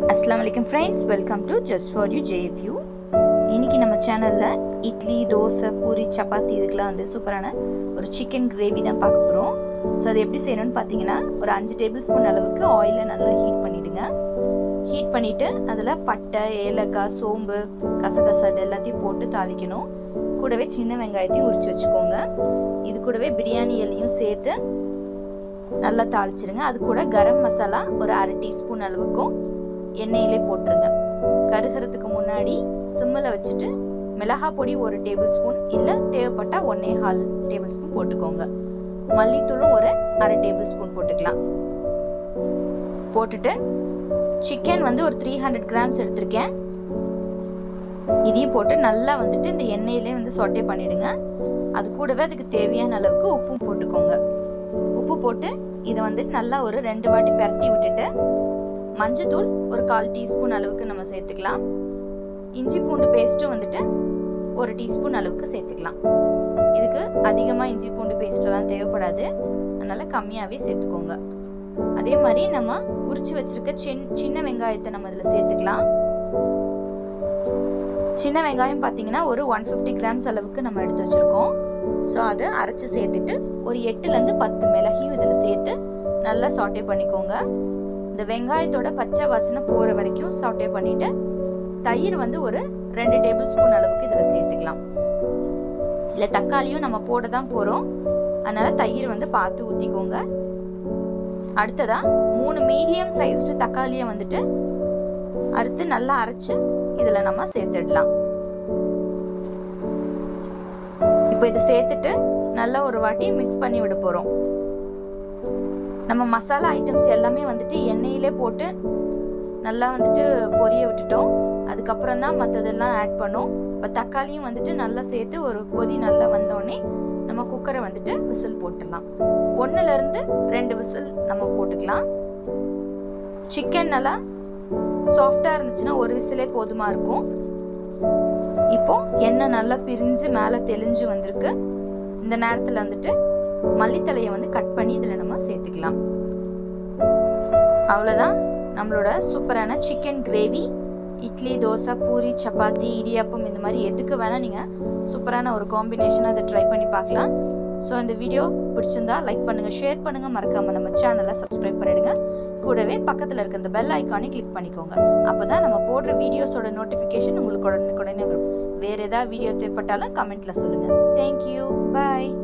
அஸ்லாம் வலைக்கம் friends welcome to just for you JFU இன்னைக்கு நம்ம சேனலில் இட்லி தோசை பூரி சப்பாத்தி இதுக்கெலாம் வந்து சூப்பரான ஒரு சிக்கன் கிரேவி தான் பார்க்க போகிறோம் ஸோ அது எப்படி செய்யணும்னு பார்த்தீங்கன்னா ஒரு அஞ்சு டேபிள் ஸ்பூன் அளவுக்கு ஆயிலை நல்லா ஹீட் பண்ணிவிடுங்க ஹீட் பண்ணிவிட்டு அதில் பட்டை ஏலக்காய் சோம்பு கசகசா இது எல்லாத்தையும் போட்டு தாளிக்கணும் கூடவே சின்ன வெங்காயத்தையும் உரிச்சு வச்சுக்கோங்க இது கூடவே பிரியாணி இலையும் சேர்த்து நல்லா தாளிச்சிருங்க அது கூட கரம் மசாலா ஒரு அரை டீஸ்பூன் அளவுக்கும் எண்ணெயிலே போட்டுருங்க கருகிறதுக்கு முன்னாடி சிம்மில் வச்சுட்டு மிளகா பொடி ஒரு டேபிள் ஸ்பூன் இல்லை தேவைப்பட்டால் ஒன்னே ஹால் டேபிள் ஸ்பூன் போட்டுக்கோங்க மல்லித்தூளும் ஒரு அரை டேபிள் ஸ்பூன் போட்டுக்கலாம் போட்டுட்டு சிக்கன் வந்து ஒரு த்ரீ ஹண்ட்ரட் கிராம்ஸ் எடுத்திருக்கேன் இதையும் போட்டு நல்லா வந்துட்டு இந்த எண்ணெயிலே வந்து சொட்டே பண்ணிடுங்க அது கூடவே அதுக்கு தேவையான அளவுக்கு உப்பும் போட்டுக்கோங்க உப்பு போட்டு இதை வந்து நல்லா ஒரு ரெண்டு வாட்டி பரட்டி விட்டுட்டு மஞ்சத்தூள் ஒரு கால் டீஸ்பூன் அளவுக்கு நம்ம சேர்த்துக்கலாம் இஞ்சி பூண்டு பேஸ்ட்டும் வந்துட்டு ஒரு டீஸ்பூன் அளவுக்கு சேர்த்துக்கலாம் இதுக்கு அதிகமாக இஞ்சி பூண்டு பேஸ்டெல்லாம் தேவைப்படாது அதனால் கம்மியாகவே சேர்த்துக்கோங்க அதே மாதிரி நம்ம உரிச்சு வச்சிருக்க சின் சின்ன வெங்காயத்தை நம்ம இதில் சேர்த்துக்கலாம் சின்ன வெங்காயம் பார்த்தீங்கன்னா ஒரு ஒன் ஃபிஃப்டி கிராம்ஸ் அளவுக்கு நம்ம எடுத்து வச்சுருக்கோம் ஸோ அதை அரைச்சி சேர்த்துட்டு ஒரு எட்டுலேருந்து பத்து மிளகையும் இதில் சேர்த்து நல்லா சாட்டே பண்ணிக்கோங்க இந்த வெங்காயத்தோட பச்சை வாசனை போகிற வரைக்கும் சாட்டே பண்ணிவிட்டு தயிர் வந்து ஒரு ரெண்டு டேபிள் ஸ்பூன் அளவுக்கு இதில் சேர்த்துக்கலாம் இல்லை தக்காளியும் நம்ம போட தான் போகிறோம் அதனால் தயிர் வந்து பார்த்து ஊற்றிக்கோங்க அடுத்ததா மூணு மீடியம் சைஸ்டு தக்காளியை வந்துட்டு அறுத்து நல்லா அரைச்சு இதில் நம்ம சேர்த்துடலாம் இப்போ இதை சேர்த்துட்டு நல்லா ஒரு வாட்டி மிக்ஸ் பண்ணி விட போகிறோம் நம்ம மசாலா ஐட்டம்ஸ் எல்லாமே வந்துட்டு எண்ணெயிலே போட்டு நல்லா வந்துட்டு பொரிய விட்டுட்டோம் அதுக்கப்புறம் தான் மற்றதெல்லாம் ஆட் பண்ணோம் இப்போ தக்காளியும் வந்துட்டு நல்லா சேர்த்து ஒரு கொதி நல்லா வந்தோடனே நம்ம குக்கரை வந்துட்டு விசில் போட்டுடலாம் ஒன்றுலேருந்து ரெண்டு விசில் நம்ம போட்டுக்கலாம் சிக்கன் நல்லா சாஃப்டாக இருந்துச்சுன்னா ஒரு விசிலே போதுமா இருக்கும் இப்போ எண்ணெய் நல்லா பிரிஞ்சு மேலே தெளிஞ்சு வந்திருக்கு இந்த நேரத்தில் வந்துட்டு மல்லித்தலையை வந்து கட் பண்ணி இதில் நம்ம சேர்த்துக்கலாம் அவ்வளோதான் நம்மளோட சூப்பரான சிக்கன் கிரேவி இட்லி தோசை பூரி சப்பாத்தி இடியாப்பம் இந்த மாதிரி எதுக்கு வேணால் நீங்கள் சூப்பரான ஒரு காம்பினேஷனாக அதை ட்ரை பண்ணி பார்க்கலாம் ஸோ இந்த வீடியோ பிடிச்சிருந்தா லைக் பண்ணுங்கள் ஷேர் பண்ணுங்கள் மறக்காமல் நம்ம சேனலை சப்ஸ்கிரைப் பண்ணிடுங்க கூடவே பக்கத்தில் இருக்க இந்த பெல் ஐக்கானை கிளிக் பண்ணிக்கோங்க அப்போ தான் நம்ம போடுற வீடியோஸோட நோட்டிஃபிகேஷன் உங்களுக்கு உடனுக்குடனே வரும் வேறு ஏதாவது வீடியோ தேவைப்பட்டாலும் கமெண்ட்டில் சொல்லுங்கள் தேங்க்யூ பாய்